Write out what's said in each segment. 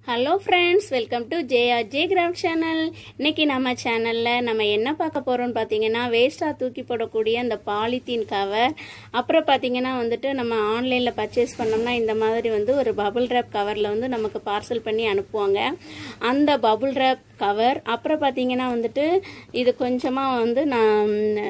hello friends welcome to JR J craft channel இன்னைக்கு நம்ம சேனலில் நம்ம என்ன பார்க்க போகிறோம்னு பார்த்தீங்கன்னா வேஸ்ட்டாக தூக்கி போடக்கூடிய அந்த பாலித்தீன் கவர் அப்புறம் பார்த்தீங்கன்னா வந்துட்டு நம்ம ஆன்லைனில் பர்ச்சேஸ் பண்ணோம்னா இந்த மாதிரி வந்து ஒரு பபுள் ரேப் கவரில் வந்து நமக்கு பார்சல் பண்ணி அனுப்புவாங்க அந்த பபுள் ரேப் கவர் அப்புறம் பார்த்தீங்கன்னா வந்துட்டு இது கொஞ்சமாக வந்து நான்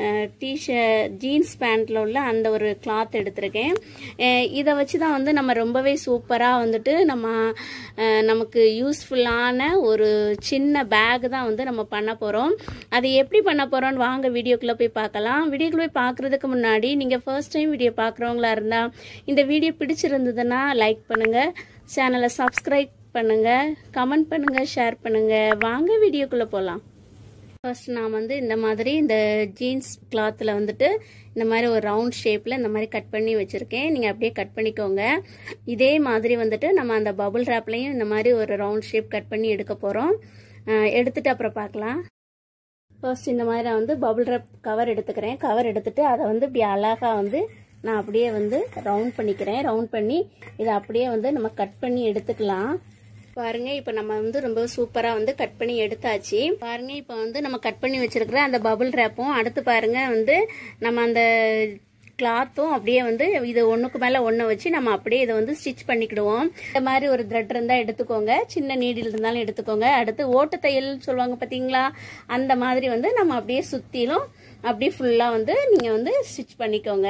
டிஷர்ட் ஜீன்ஸ் பேண்ட்டில் உள்ள அந்த ஒரு கிளாத் எடுத்திருக்கேன் அஹ் இதை வச்சு தான் வந்து நம்ம ரொம்பவே சூப்பராக வந்துட்டு நம்ம அஹ் நமக்கு யூஸ்ஃபுல்லான ஒரு சின்ன பேக் தான் வந்து நம்ம பண்ண போகிறோம் அது எப்படி பண்ண போகிறோம்னு வாங்க வீடியோக்குள்ளே போய் பார்க்கலாம் வீடியோக்குள்ளே போய் பார்க்குறதுக்கு முன்னாடி நீங்கள் ஃபர்ஸ்ட் டைம் வீடியோ பார்க்குறவங்களா இருந்தால் இந்த வீடியோ பிடிச்சிருந்ததுன்னா லைக் பண்ணுங்கள் சேனலை சப்ஸ்கிரைப் பண்ணுங்க கமெண்ட் பண்ணுங்க ஷேர் பண்ணுங்க வாங்க வீடியோக்குள்ள போகலாம் ஃபர்ஸ்ட் நான் வந்து இந்த மாதிரி இந்த ஜீன்ஸ் கிளாத்தில் வந்துட்டு இந்த மாதிரி ஒரு ரவுண்ட் ஷேப்பில் இந்த மாதிரி கட் பண்ணி வச்சுருக்கேன் நீங்கள் அப்படியே கட் பண்ணிக்கோங்க இதே மாதிரி வந்துட்டு நம்ம அந்த பபுள் ரேப்லையும் இந்த மாதிரி ஒரு ரவுண்ட் ஷேப் கட் பண்ணி எடுக்க போகிறோம் எடுத்துட்டு அப்புறம் பார்க்கலாம் ஃபர்ஸ்ட் இந்த மாதிரி நான் வந்து பபுள் ரேப் கவர் எடுத்துக்கிறேன் கவர் எடுத்துட்டு அதை வந்து இப்படி அழகாக வந்து நான் அப்படியே வந்து ரவுண்ட் பண்ணிக்கிறேன் ரவுண்ட் பண்ணி இதை அப்படியே வந்து நம்ம கட் பண்ணி எடுத்துக்கலாம் பாருங்க இப்போ நம்ம வந்து ரொம்ப சூப்பரா வந்து கட் பண்ணி எடுத்தாச்சு பாருங்க இப்போ வந்து நம்ம கட் பண்ணி வச்சிருக்கிற அந்த பபுள் ரேப்பும் அடுத்து பாருங்க வந்து நம்ம அந்த கிளாத்தும் அப்படியே வந்து இது ஒண்ணுக்கு மேல ஒண்ணு வச்சு நம்ம அப்படியே இதை வந்து ஸ்டிச் பண்ணிக்கிடுவோம் இந்த மாதிரி ஒரு த்ரெட் இருந்தா எடுத்துக்கோங்க சின்ன நீடில் இருந்தாலும் எடுத்துக்கோங்க அடுத்து ஓட்டு தையல் சொல்லுவாங்க பாத்தீங்களா அந்த மாதிரி வந்து நம்ம அப்படியே சுத்திலும் அப்படியே ஃபுல்லா வந்து நீங்க வந்து ஸ்டிச் பண்ணிக்கோங்க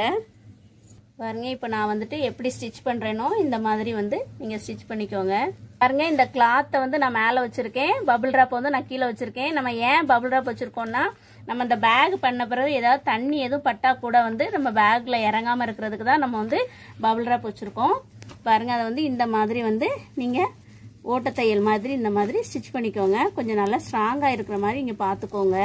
பாருங்க இப்போ நான் வந்துட்டு எப்படி ஸ்டிச் பண்றேனோ இந்த மாதிரி வந்து நீங்க ஸ்டிச் பண்ணிக்கோங்க பாருங்க இந்த கிளாத்தை வந்து நான் மேல வச்சிருக்கேன் பபுள் ராப் வந்து நான் கீழே வச்சிருக்கேன் நம்ம ஏன் பபுள் ராப் வச்சிருக்கோம்னா நம்ம இந்த பேக் பண்ண பிறகு ஏதாவது தண்ணி எதுவும் பட்டா கூட வந்து நம்ம பேக்ல இறங்காம இருக்கிறதுக்கு தான் நம்ம வந்து பபுள் ராப் வச்சிருக்கோம் பாருங்க அதை வந்து இந்த மாதிரி வந்து நீங்க ஓட்டத்தையல் மாதிரி இந்த மாதிரி ஸ்டிச் பண்ணிக்கோங்க கொஞ்சம் நல்லா ஸ்ட்ராங்கா இருக்கிற மாதிரி இங்க பாத்துக்கோங்க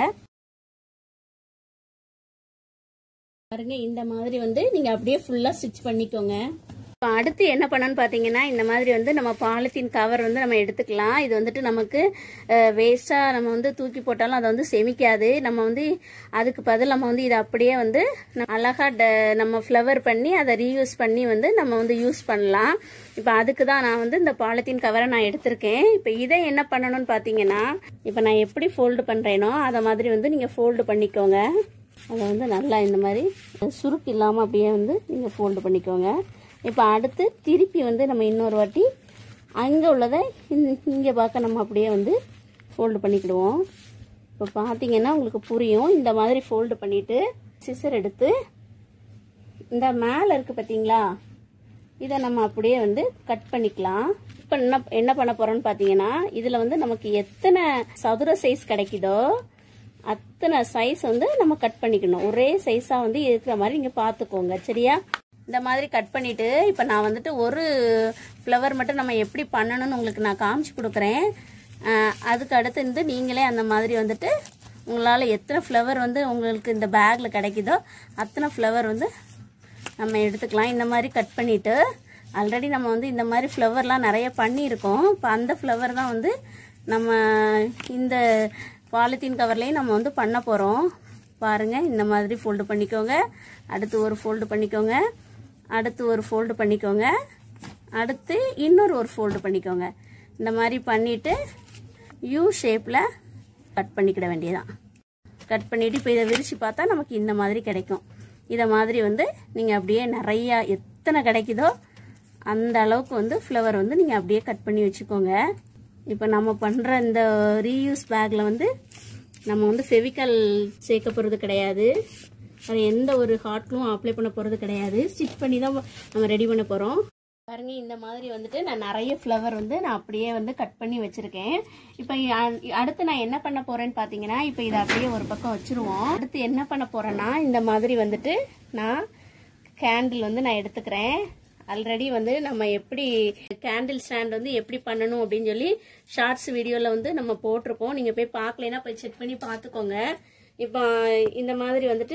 பாருங்க இந்த மாதிரி வந்து நீங்க அப்படியே ஃபுல்லா ஸ்டிச் பண்ணிக்கோங்க இப்போ அடுத்து என்ன பண்ணணும்னு பார்த்தீங்கன்னா இந்த மாதிரி வந்து நம்ம பாலித்தீன் கவர் வந்து நம்ம எடுத்துக்கலாம் இது வந்துட்டு நமக்கு வேஸ்ட்டாக நம்ம வந்து தூக்கி போட்டாலும் அதை வந்து செமிக்காது நம்ம வந்து அதுக்கு பதில் நம்ம வந்து இதை அப்படியே வந்து அழகாக நம்ம ஃப்ளவர் பண்ணி அதை ரீயூஸ் பண்ணி வந்து நம்ம வந்து யூஸ் பண்ணலாம் இப்போ அதுக்கு தான் நான் வந்து இந்த பாலித்தீன் கவரை நான் எடுத்திருக்கேன் இப்போ இதை என்ன பண்ணணும்னு பார்த்தீங்கன்னா இப்போ நான் எப்படி ஃபோல்டு பண்ணுறேனோ அதை மாதிரி வந்து நீங்கள் ஃபோல்டு பண்ணிக்கோங்க அதை வந்து நல்லா இந்த மாதிரி சுருக்கு இல்லாமல் அப்படியே வந்து நீங்கள் ஃபோல்டு பண்ணிக்கோங்க இப்போ அடுத்து திருப்பி வந்து நம்ம இன்னொரு வாட்டி அங்கே உள்ளதை இங்கே பார்க்க நம்ம அப்படியே வந்து ஃபோல்டு பண்ணிக்கிடுவோம் இப்போ பார்த்தீங்கன்னா உங்களுக்கு புரியும் இந்த மாதிரி ஃபோல்டு பண்ணிவிட்டு சிசர் எடுத்து இந்த மேலே இருக்குது பார்த்தீங்களா இதை நம்ம அப்படியே வந்து கட் பண்ணிக்கலாம் இப்போ என்ன என்ன பண்ண போகிறோம்னு பார்த்தீங்கன்னா இதில் வந்து நமக்கு எத்தனை சதுர சைஸ் கிடைக்குதோ அத்தனை சைஸ் வந்து நம்ம கட் பண்ணிக்கணும் ஒரே சைஸாக வந்து இருக்கிற மாதிரி நீங்கள் பார்த்துக்கோங்க சரியா இந்த மாதிரி கட் பண்ணிவிட்டு இப்போ நான் வந்துட்டு ஒரு ஃப்ளவர் மட்டும் நம்ம எப்படி பண்ணணும்னு உங்களுக்கு நான் காமிச்சு கொடுக்குறேன் அதுக்கு அடுத்து வந்து நீங்களே அந்த மாதிரி வந்துட்டு உங்களால் எத்தனை ஃப்ளவர் வந்து உங்களுக்கு இந்த பேக்கில் கிடைக்குதோ அத்தனை ஃப்ளவர் வந்து நம்ம எடுத்துக்கலாம் இந்த மாதிரி கட் பண்ணிவிட்டு ஆல்ரெடி நம்ம வந்து இந்த மாதிரி ஃப்ளவர்லாம் நிறைய பண்ணியிருக்கோம் இப்போ அந்த ஃப்ளவர் தான் வந்து நம்ம இந்த பாலித்தீன் கவர்லேயும் நம்ம வந்து பண்ண போகிறோம் பாருங்கள் இந்த மாதிரி ஃபோல்டு பண்ணிக்கோங்க அடுத்து ஒரு ஃபோல்டு பண்ணிக்கோங்க அடுத்து ஒரு ஃபோல்டு பண்ணிக்கோங்க அடுத்து இன்னொரு ஒரு ஃபோல்டு பண்ணிக்கோங்க இந்த மாதிரி பண்ணிவிட்டு யூ ஷேப்பில் கட் பண்ணிக்கிட வேண்டியதான் கட் பண்ணிவிட்டு இப்போ இதை விரித்து பார்த்தா நமக்கு இந்த மாதிரி கிடைக்கும் இதை மாதிரி வந்து நீங்கள் அப்படியே நிறையா எத்தனை கிடைக்குதோ அந்த அளவுக்கு வந்து ஃப்ளவர் வந்து நீங்கள் அப்படியே கட் பண்ணி வச்சுக்கோங்க இப்போ நம்ம பண்ணுற இந்த ரீயூஸ் பேக்கில் வந்து நம்ம வந்து ஃபெவிக்கல் சேர்க்க போகிறது கிடையாது அது எந்த ஒரு ஹாட்லும் அப்ளை பண்ண போகிறது கிடையாது ஸ்டிச் பண்ணி தான் நம்ம ரெடி பண்ண போகிறோம் பாருங்க இந்த மாதிரி வந்துட்டு நான் நிறைய ஃப்ளவர் வந்து நான் அப்படியே வந்து கட் பண்ணி வச்சுருக்கேன் இப்போ அடுத்து நான் என்ன பண்ண போகிறேன்னு பார்த்தீங்கன்னா இப்போ இதை அப்படியே ஒரு பக்கம் வச்சுருவோம் அடுத்து என்ன பண்ண போகிறேன்னா இந்த மாதிரி வந்துட்டு நான் கேண்டில் வந்து நான் எடுத்துக்கிறேன் ஆல்ரெடி வந்து நம்ம எப்படி கேண்டில் ஸ்டாண்ட் வந்து எப்படி பண்ணணும் அப்படின்னு சொல்லி ஷார்ட்ஸ் வீடியோவில் வந்து நம்ம போட்டிருக்கோம் நீங்கள் போய் பார்க்கலைன்னா போய் செக் பண்ணி பார்த்துக்கோங்க இப்போ இந்த மாதிரி வந்துட்டு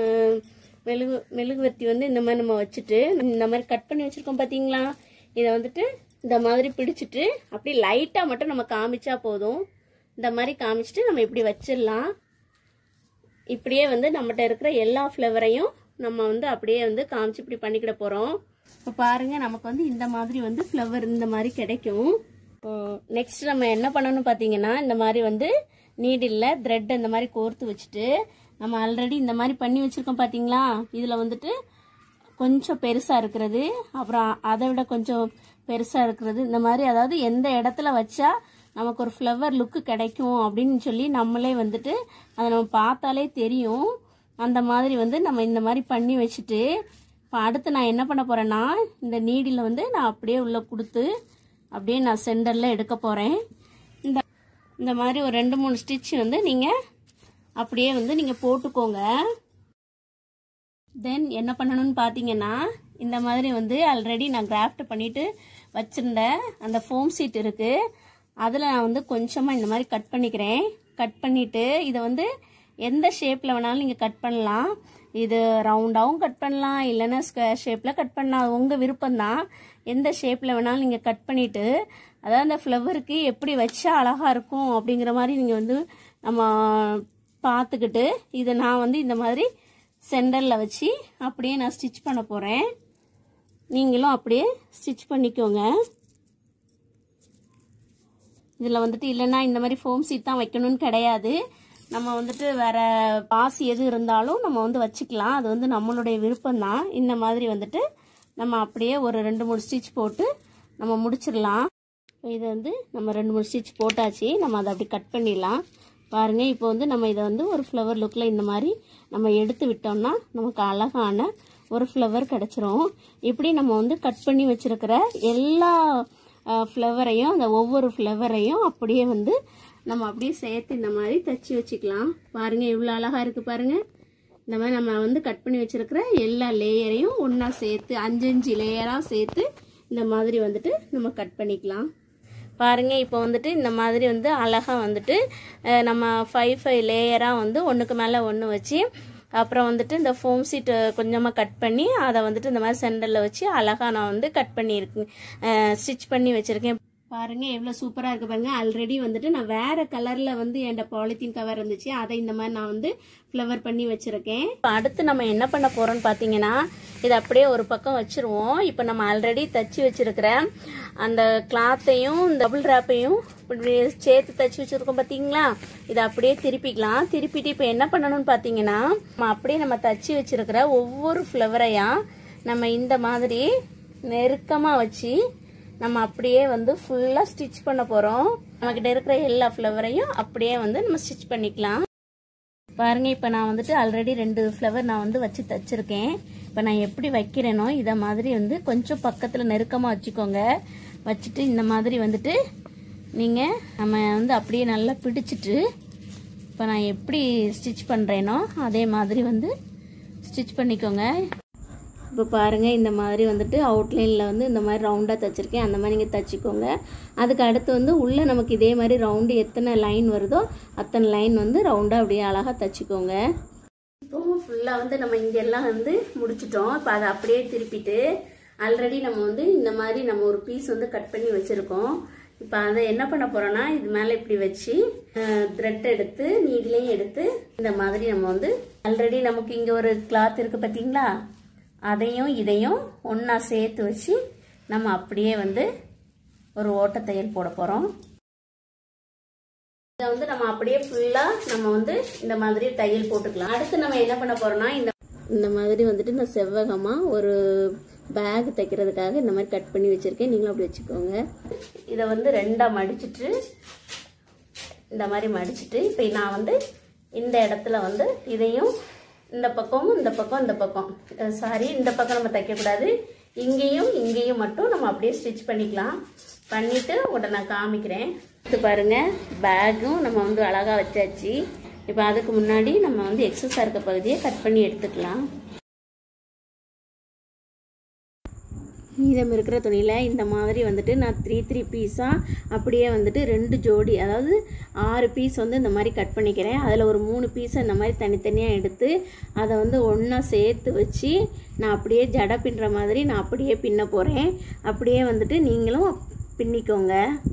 மெழுகு மெழுகுவர்த்தி வந்து இந்த மாதிரி நம்ம வச்சுட்டு இந்த மாதிரி கட் பண்ணி வச்சுருக்கோம் பார்த்தீங்களா இதை வந்துட்டு இந்த மாதிரி பிடிச்சிட்டு அப்படி லைட்டாக மட்டும் நம்ம காமிச்சா போதும் இந்த மாதிரி காமிச்சிட்டு நம்ம இப்படி வச்சிடலாம் இப்படியே வந்து நம்மகிட்ட இருக்கிற எல்லா ஃப்ளவரையும் நம்ம வந்து அப்படியே வந்து காமிச்சு இப்படி பண்ணிக்கிட போகிறோம் இப்போ பாருங்க நமக்கு வந்து இந்த மாதிரி வந்து ஃப்ளவர் இந்த மாதிரி கிடைக்கும் நெக்ஸ்ட் நம்ம என்ன பண்ணணும் பார்த்தீங்கன்னா இந்த மாதிரி வந்து நீடில் த்ரெட் இந்த மாதிரி கோர்த்து வச்சுட்டு நம்ம ஆல்ரெடி இந்த மாதிரி பண்ணி வச்சுருக்கோம் பார்த்தீங்களா இதில் வந்துட்டு கொஞ்சம் பெருசாக இருக்கிறது அப்புறம் அதை விட கொஞ்சம் பெருசாக இருக்கிறது இந்த மாதிரி அதாவது எந்த இடத்துல வச்சா நமக்கு ஒரு ஃப்ளவர் லுக்கு கிடைக்கும் அப்படின்னு சொல்லி நம்மளே வந்துட்டு அதை நம்ம பார்த்தாலே தெரியும் அந்த மாதிரி வந்து நம்ம இந்த மாதிரி பண்ணி வச்சுட்டு இப்போ அடுத்து நான் என்ன பண்ண போகிறேன்னா இந்த நீடில் வந்து நான் அப்படியே உள்ளே கொடுத்து அப்படியே நான் சென்டரில் எடுக்க போகிறேன் இந்த இந்த மாதிரி ஒரு ரெண்டு மூணு ஸ்டிச் வந்து நீங்கள் அப்படியே வந்து நீங்கள் போட்டுக்கோங்க தென் என்ன பண்ணணும்னு பார்த்தீங்கன்னா இந்த மாதிரி வந்து ஆல்ரெடி நான் கிராஃப்ட் பண்ணிட்டு வச்சிருந்த அந்த ஃபோம் சீட் இருக்கு அதில் நான் வந்து கொஞ்சமாக இந்த மாதிரி கட் பண்ணிக்கிறேன் கட் பண்ணிட்டு இதை வந்து எந்த ஷேப்பில் வேணாலும் நீங்கள் கட் பண்ணலாம் இது ரவுண்டாகவும் கட் பண்ணலாம் இல்லைன்னா ஸ்கொயர் ஷேப்பில் கட் பண்ணலாம் உங்கள் விருப்பம்தான் எந்த ஷேப்பில் வேணாலும் நீங்கள் கட் பண்ணிவிட்டு அதாவது அந்த ஃப்ளவருக்கு எப்படி வச்சா அழகாக இருக்கும் அப்படிங்கிற மாதிரி நீங்கள் வந்து நம்ம பார்த்துக்கிட்டு இதை நான் வந்து இந்த மாதிரி சென்டரில் வச்சு அப்படியே நான் ஸ்டிச் பண்ண போகிறேன் நீங்களும் அப்படியே ஸ்டிச் பண்ணிக்கோங்க இதில் வந்துட்டு இல்லைன்னா இந்த மாதிரி ஃபோம் சீட் தான் வைக்கணும்னு கிடையாது நம்ம வந்துட்டு வேற பாசி எது இருந்தாலும் நம்ம வந்து வச்சுக்கலாம் அது வந்து நம்மளுடைய விருப்பம்தான் இந்த மாதிரி வந்துட்டு நம்ம அப்படியே ஒரு ரெண்டு மூணு ஸ்டிச் போட்டு நம்ம முடிச்சிடலாம் இதை வந்து நம்ம ரெண்டு மூணு ஸ்டிச் போட்டாச்சு நம்ம அதை அப்படி கட் பண்ணிடலாம் பாருங்க இப்போ வந்து நம்ம இதை வந்து ஒரு ஃப்ளவர் லுக்கில் இந்த மாதிரி நம்ம எடுத்து விட்டோம்னா நமக்கு அழகான ஒரு ஃப்ளவர் கிடச்சிரும் இப்படி நம்ம வந்து கட் பண்ணி வச்சிருக்கிற எல்லா ஃப்ளவரையும் அந்த ஒவ்வொரு ஃப்ளவரையும் அப்படியே வந்து நம்ம அப்படியே சேர்த்து இந்த மாதிரி தச்சு வச்சுக்கலாம் பாருங்க எவ்வளோ அழகா இருக்கு பாருங்க இந்த மாதிரி நம்ம வந்து கட் பண்ணி வச்சிருக்கிற எல்லா லேயரையும் ஒன்றா சேர்த்து அஞ்சு அஞ்சு லேயராக சேர்த்து இந்த மாதிரி வந்துட்டு நம்ம கட் பண்ணிக்கலாம் பாருங்க இப்போ வந்துட்டு இந்த மாதிரி வந்து அழகாக வந்துட்டு அஹ், நம்ம ஃபைவ் ஃபைவ் லேயராக வந்து ஒன்றுக்கு மேலே ஒன்று வச்சு அப்புறம் வந்துட்டு இந்த ஃபோம் சீட் கொஞ்சமாக கட் பண்ணி அதை வந்துட்டு இந்த மாதிரி சென்டரில் வச்சு அழகாக நான் வந்து கட் பண்ணியிருக்கேன் ஸ்டிச் பண்ணி வச்சுருக்கேன் பாருங்க எவ்வளோ சூப்பராக இருக்கு பாருங்க ஆல்ரெடி வந்துட்டு நான் வேற கலர்ல வந்து என்கிட்ட பாலித்தீன் கவர் இருந்துச்சு அதை இந்த மாதிரி நான் வந்து ஃப்ளவர் பண்ணி வச்சிருக்கேன் இப்போ அடுத்து நம்ம என்ன பண்ண போறோம்னு பார்த்தீங்கன்னா இது அப்படியே ஒரு பக்கம் வச்சிருவோம் இப்போ நம்ம ஆல்ரெடி தச்சு வச்சிருக்கிற அந்த கிளாத்தையும் டபுள் ரேப்பையும் இப்படி சேர்த்து தச்சு வச்சிருக்கோம் பார்த்தீங்களா இதை அப்படியே திருப்பிக்கலாம் திருப்பிட்டு இப்போ என்ன பண்ணணும்னு பார்த்தீங்கன்னா நம்ம அப்படியே நம்ம தச்சு வச்சிருக்கிற ஒவ்வொரு ஃப்ளவரையா நம்ம இந்த மாதிரி நெருக்கமாக வச்சு நம்ம அப்படியே வந்து ஃபுல்லாக ஸ்டிச் பண்ண போகிறோம் நம்மக்கிட்ட இருக்கிற எல்லா ஃப்ளவரையும் அப்படியே வந்து நம்ம ஸ்டிச் பண்ணிக்கலாம் பாருங்க இப்போ நான் வந்துட்டு ஆல்ரெடி ரெண்டு ஃப்ளவர் நான் வந்து வச்சு தச்சிருக்கேன் இப்போ நான் எப்படி வைக்கிறேனோ இதை மாதிரி வந்து கொஞ்சம் பக்கத்தில் நெருக்கமாக வச்சுக்கோங்க வச்சுட்டு இந்த மாதிரி வந்துட்டு நீங்கள் நம்ம வந்து அப்படியே நல்லா பிடிச்சிட்டு இப்போ நான் எப்படி ஸ்டிச் பண்ணுறேனோ அதே மாதிரி வந்து ஸ்டிச் பண்ணிக்கோங்க இப்போ பாருங்கள் இந்த மாதிரி வந்துட்டு அவுட்லைனில் வந்து இந்த மாதிரி ரவுண்டாக தைச்சிருக்கேன் அந்த மாதிரி நீங்கள் தைச்சிக்கோங்க அதுக்கு அடுத்து வந்து உள்ளே நமக்கு இதே மாதிரி ரவுண்டு எத்தனை லைன் வருதோ அத்தனை லைன் வந்து ரவுண்டாக அப்படியே அழகாக தைச்சிக்கோங்க இப்போ ஃபுல்லாக வந்து நம்ம இங்கெல்லாம் வந்து முடிச்சிட்டோம் இப்போ அதை அப்படியே திருப்பிட்டு ஆல்ரெடி நம்ம வந்து இந்த மாதிரி நம்ம ஒரு பீஸ் வந்து கட் பண்ணி வச்சுருக்கோம் இப்போ அதை என்ன பண்ண போறோம்னா இது மேலே இப்படி வச்சு த்ரெட் எடுத்து நீடிலையும் எடுத்து இந்த மாதிரி நம்ம வந்து ஆல்ரெடி நமக்கு இங்கே ஒரு கிளாத் இருக்கு பார்த்தீங்களா அதையும் இதையும் ஒன்றா சேர்த்து வச்சு நம்ம அப்படியே வந்து ஒரு ஓட்ட தையல் போட போகிறோம் இதை வந்து நம்ம அப்படியே ஃபுல்லாக நம்ம வந்து இந்த மாதிரி தையல் போட்டுக்கலாம் அடுத்து நம்ம என்ன பண்ண போறோம்னா இந்த இந்த மாதிரி வந்துட்டு நான் செவ்வகமாக ஒரு பேக் தைக்கிறதுக்காக இந்த மாதிரி கட் பண்ணி வச்சுருக்கேன் நீங்களும் அப்படி வச்சுக்கோங்க இதை வந்து ரெண்டாக மடிச்சிட்டு இந்த மாதிரி மடிச்சிட்டு இப்போ நான் வந்து இந்த இடத்துல வந்து இதையும் இந்த பக்கமும் இந்த பக்கம் இந்த பக்கம் சாரி இந்த பக்கம் நம்ம தைக்கக்கூடாது இங்கேயும் இங்கேயும் மட்டும் நம்ம அப்படியே ஸ்டிச் பண்ணிக்கலாம் பண்ணிட்டு உடனே நான் காமிக்கிறேன் இது பாருங்க பேக்கும் நம்ம வந்து அழகாக வச்சாச்சு இப்போ அதுக்கு முன்னாடி நம்ம வந்து எக்ஸஸாக இருக்க பகுதியை கட் பண்ணி எடுத்துக்கலாம் மீதம் இருக்கிற துணியில் இந்த மாதிரி வந்துட்டு நான் த்ரீ த்ரீ பீஸாக அப்படியே வந்துட்டு ரெண்டு ஜோடி அதாவது ஆறு பீஸ் வந்து இந்த மாதிரி கட் பண்ணிக்கிறேன் அதில் ஒரு மூணு பீஸை இந்த மாதிரி தனித்தனியாக எடுத்து அதை வந்து ஒன்றா சேர்த்து வச்சு நான் அப்படியே ஜடை பின்னுற மாதிரி நான் அப்படியே பின்ன போகிறேன் அப்படியே வந்துட்டு நீங்களும் பின்னிக்கோங்க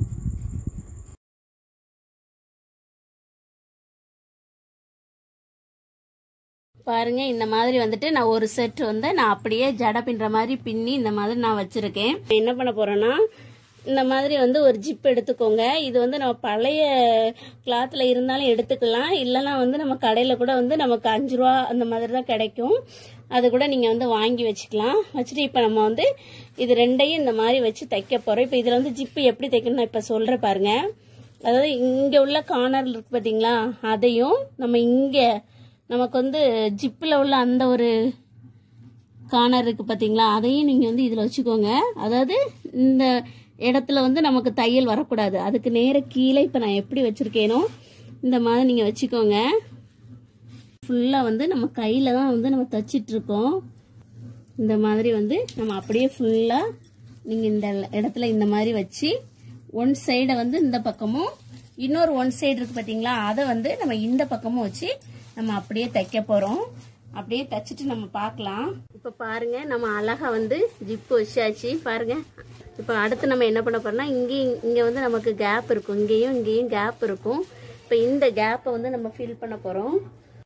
பாருங்க இந்த மாதிரி வந்துட்டு நான் ஒரு செட் வந்து நான் அப்படியே ஜடை பின்னுற மாதிரி பின்னி இந்த மாதிரி நான் வச்சிருக்கேன் என்ன பண்ண போறேன்னா இந்த மாதிரி வந்து ஒரு ஜிப் எடுத்துக்கோங்க இது வந்து நம்ம பழைய கிளாத்தில் இருந்தாலும் எடுத்துக்கலாம் இல்லைன்னா வந்து நம்ம கடையில் கூட வந்து நமக்கு அஞ்சு ரூபா அந்த மாதிரி தான் கிடைக்கும் அது கூட நீங்கள் வந்து வாங்கி வச்சுக்கலாம் வச்சுட்டு இப்போ நம்ம வந்து இது ரெண்டையும் இந்த மாதிரி வச்சு தைக்க போகிறோம் இப்போ இதில் வந்து ஜிப்பு எப்படி தைக்கணும் நான் இப்போ சொல்கிறேன் பாருங்க அதாவது இங்கே உள்ள கார்னர் இருக்கு பார்த்தீங்களா அதையும் நம்ம இங்கே நமக்கு வந்து ஜிப்பில் உள்ள அந்த ஒரு கார்னர் இருக்கு பார்த்தீங்களா அதையும் நீங்கள் வந்து இதில் வச்சுக்கோங்க அதாவது இந்த இடத்துல வந்து நமக்கு தையல் வரக்கூடாது அதுக்கு நேர கீழே இப்போ நான் எப்படி வச்சுருக்கேனோ இந்த மாதிரி நீங்கள் வச்சுக்கோங்க ஃபுல்லாக வந்து நம்ம கையில் தான் வந்து நம்ம தச்சிட்டு இருக்கோம் இந்த மாதிரி வந்து நம்ம அப்படியே ஃபுல்லாக நீங்கள் இந்த இடத்துல இந்த மாதிரி வச்சு ஒன் சைடை வந்து இந்த பக்கமும் இன்னொரு ஒன் சைடு இருக்கு பார்த்தீங்களா அதை வந்து நம்ம இந்த பக்கமும் வச்சு நம்ம அப்படியே தைக்க போகிறோம் அப்படியே தைச்சிட்டு நம்ம பார்க்கலாம் இப்போ பாருங்க நம்ம அழகா வந்து ஜிப்பு வச்சாச்சு பாருங்க இப்போ அடுத்து நம்ம என்ன பண்ண போறோம்னா இங்கேயும் இங்கே வந்து நமக்கு கேப் இருக்கும் இங்கேயும் இங்கேயும் கேப் இருக்கும் இப்போ இந்த கேப்பை வந்து நம்ம ஃபில் பண்ண போகிறோம்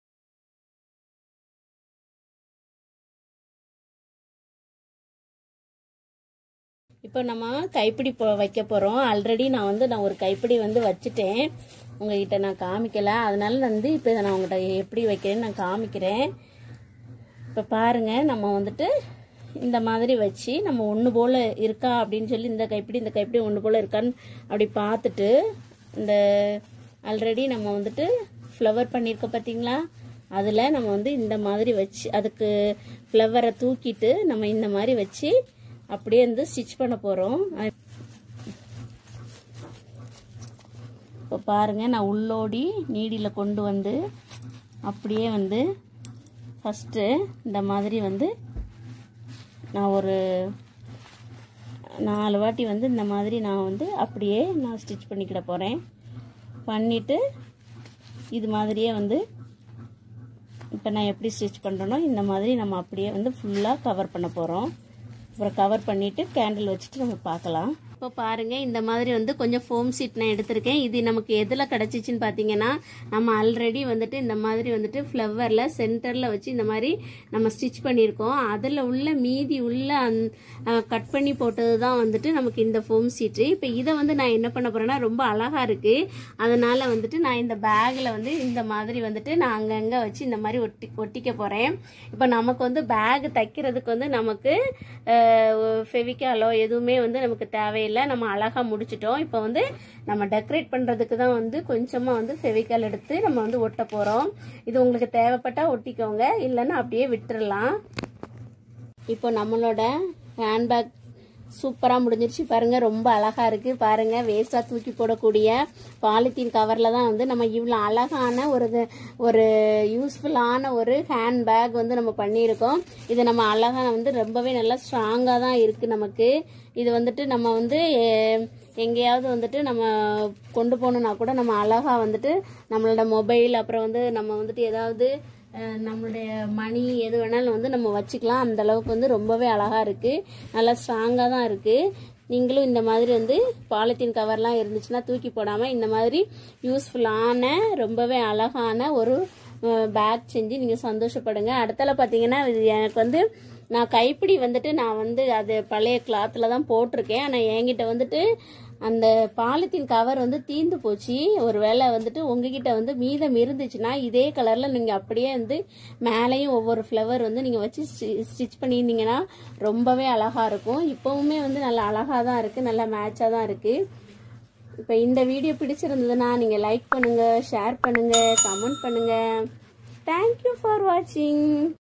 இப்போ நம்ம கைப்பிடி போ வைக்க போகிறோம் ஆல்ரெடி நான் வந்து நான் ஒரு கைப்பிடி வந்து வச்சுட்டேன் உங்ககிட்ட நான் காமிக்கல அதனால வந்து இப்போ இதை நான் உங்கள்கிட்ட எப்படி வைக்கிறேன்னு நான் காமிக்கிறேன் இப்போ பாருங்க நம்ம வந்துட்டு இந்த மாதிரி வச்சு நம்ம ஒன்று போல் இருக்கா அப்படின்னு சொல்லி இந்த கைப்பிடி இந்த கைப்பிடி ஒன்று போல் இருக்கான்னு அப்படி பார்த்துட்டு இந்த ஆல்ரெடி நம்ம வந்துட்டு ஃப்ளவர் பண்ணியிருக்கோம் பார்த்தீங்களா அதில் நம்ம வந்து இந்த மாதிரி வச்சு அதுக்கு ஃப்ளவரை தூக்கிட்டு நம்ம இந்த மாதிரி வச்சு அப்படியே வந்து ஸ்டிச் பண்ண போகிறோம் இப்போ பாருங்கள் நான் உள்ளோடி நீடியில் கொண்டு வந்து அப்படியே வந்து ஃபஸ்ட்டு இந்த மாதிரி வந்து நான் ஒரு நாலு வாட்டி வந்து இந்த மாதிரி நான் வந்து அப்படியே நான் ஸ்டிச் பண்ணிக்கிட போகிறேன் பண்ணிவிட்டு இது மாதிரியே வந்து இப்போ நான் எப்படி ஸ்டிச் பண்ணுறேனோ இந்த மாதிரி நம்ம அப்படியே வந்து ஃபுல்லாக கவர் பண்ண போகிறோம் அப்புறம் கவர் பண்ணிவிட்டு கேண்டில் வச்சுட்டு நம்ம பார்க்கலாம் இப்போ பாருங்கள் இந்த மாதிரி வந்து கொஞ்சம் ஃபோம் சீட் நான் எடுத்திருக்கேன் இது நமக்கு எதில் கிடச்சிச்சின்னு பார்த்தீங்கன்னா நம்ம ஆல்ரெடி வந்துட்டு இந்த மாதிரி வந்துட்டு ஃப்ளவரில் சென்டரில் வச்சு இந்த மாதிரி நம்ம ஸ்டிச் பண்ணியிருக்கோம் அதில் உள்ள மீதி உள்ள அந் கட் பண்ணி போட்டது தான் வந்துட்டு நமக்கு இந்த ஃபோம் சீட்டு இப்போ இதை வந்து நான் என்ன பண்ண போகிறேன்னா ரொம்ப அழகாக இருக்குது அதனால் வந்துட்டு நான் இந்த பேக்கில் வந்து இந்த மாதிரி வந்துட்டு நான் அங்கங்கே வச்சு இந்த மாதிரி ஒட்டி ஒட்டிக்க போகிறேன் இப்போ நமக்கு வந்து பேக் தைக்கிறதுக்கு வந்து நமக்கு ஃபெவிக்காலோ எதுவுமே வந்து நமக்கு தேவையில்லை நம்ம அழகாக முடிச்சிட்டோம் இப்போ வந்து நம்ம டெக்கரேட் பண்ணுறதுக்கு தான் வந்து கொஞ்சமாக வந்து ஃபெவிக்கால் எடுத்து நம்ம வந்து ஒட்ட போகிறோம் இது உங்களுக்கு தேவைப்பட்டால் ஒட்டிக்கோங்க இல்லைன்னா அப்படியே விட்டுறலாம் இப்போ நம்மளோட ஹேண்ட்பேக் சூப்பராக முடிஞ்சிருச்சு பாருங்க ரொம்ப அழகா இருக்கு பாருங்க வேஸ்டா தூக்கி போடக்கூடிய பாலித்தீன் கவர்ல தான் வந்து நம்ம இவ்வளோ அழகான ஒரு ஒரு யூஸ்ஃபுல்லான ஒரு ஹேண்ட் பேக் வந்து நம்ம பண்ணியிருக்கோம் இது நம்ம அழகா வந்து ரொம்பவே நல்லா ஸ்ட்ராங்காக தான் இருக்கு நமக்கு இது வந்துட்டு நம்ம வந்து எ- எங்கேயாவது வந்துட்டு நம்ம கொண்டு போகணுன்னா கூட நம்ம அழகா வந்துட்டு நம்மளோட மொபைல் அப்புறம் வந்து நம்ம வந்துட்டு ஏதாவது அஹ், நம்மளுடைய மணி எது வேணாலும் வந்து நம்ம வச்சுக்கலாம் அந்த அளவுக்கு வந்து ரொம்பவே அழகா இருக்கு நல்லா ஸ்ட்ராங்காக தான் இருக்கு நீங்களும் இந்த மாதிரி வந்து பாலித்தீன் கவர்லாம் இருந்துச்சுன்னா தூக்கி போடாமல் இந்த மாதிரி யூஸ்ஃபுல்லான ரொம்பவே அழகான ஒரு பேக் செஞ்சு நீங்கள் சந்தோஷப்படுங்க அடுத்தால பார்த்தீங்கன்னா இது எனக்கு வந்து நான் கைப்பிடி வந்துட்டு நான் வந்து அது பழைய கிளாத்தில் தான் போட்டிருக்கேன் ஆனால் என்கிட்ட வந்துட்டு அந்த பாலித்தீன் கவர் வந்து தீந்து போச்சு ஒருவேளை வந்துட்டு உங்ககிட்ட வந்து மீதம் இருந்துச்சுன்னா இதே கலரில் நீங்கள் அப்படியே வந்து மேலேயும் ஒவ்வொரு ஃப்ளவர் வந்து நீங்கள் வச்சு ஸ்டிச் பண்ணியிருந்தீங்கன்னா ரொம்பவே அழகாக இருக்கும் இப்போவுமே வந்து நல்லா அழகாக தான் இருக்குது நல்லா மேட்சாக தான் இருக்குது இப்போ இந்த வீடியோ பிடிச்சிருந்ததுன்னா நீங்கள் லைக் பண்ணுங்கள் ஷேர் பண்ணுங்கள் கமெண்ட் பண்ணுங்கள் தேங்க்யூ ஃபார் வாட்சிங்